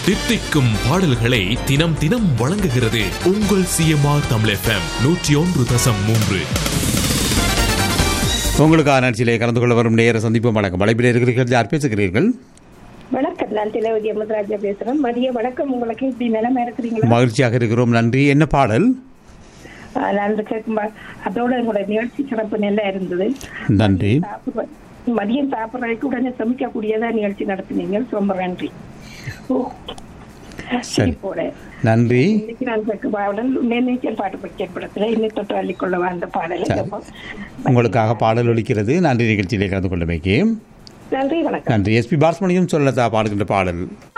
தித்திக்கும் பாடல்களை தினம் தினம் வழங்குகிறது உங்கள் சிஎம்ஆர் தமிழ் எஃப்எம் நூற்றி ஒன்று தசம் மூன்று உங்களுக்கான நிகழ்ச்சியிலே கலந்து கொள்ள வரும் நேர சந்திப்பு வணக்கம் அழைப்பில் இருக்கிறீர்கள் யார் பேசுகிறீர்கள் வணக்கம் நான் திலவதி அமர்ராஜா பேசுறேன் மதிய வணக்கம் உங்களுக்கு இப்படி நிலைமை இருக்கிறீங்களா மகிழ்ச்சியாக இருக்கிறோம் நன்றி என்ன பாடல் ஆஹ் நான் இந்த கேட்கும் பா- அதோட உங்களோட நிகழ்ச்சி சிறப்பு நல்லா இருந்தது நன்றி சாப்பிடுற- மதியம் சாப்பிட்றதுக்கு உடனே சமைக்கக்கூடியதா நிகழ்ச்சி நடத்தினீங்க ரொம்ப நன்றி ஓ, சிரிப்போட நன்றி இன்னைக்கு நான் கேட்கும் பாடல் நீச்சல் பாட்டு படிச்ச படத்துல இன்னும் தொட்டு அள்ளிக்கொள்ள வாழ்ந்த பாடலை கேட்போம். உங்களுக்காக பாடல் ஒலிக்கிறது நன்றி நிகழ்ச்சியிலே கலந்து கொண்டமைக்கு நன்றி வணக்கம் நன்றி எஸ்பி பாலசுமணியும் சொல்லதா பாடுகின்ற பாடல்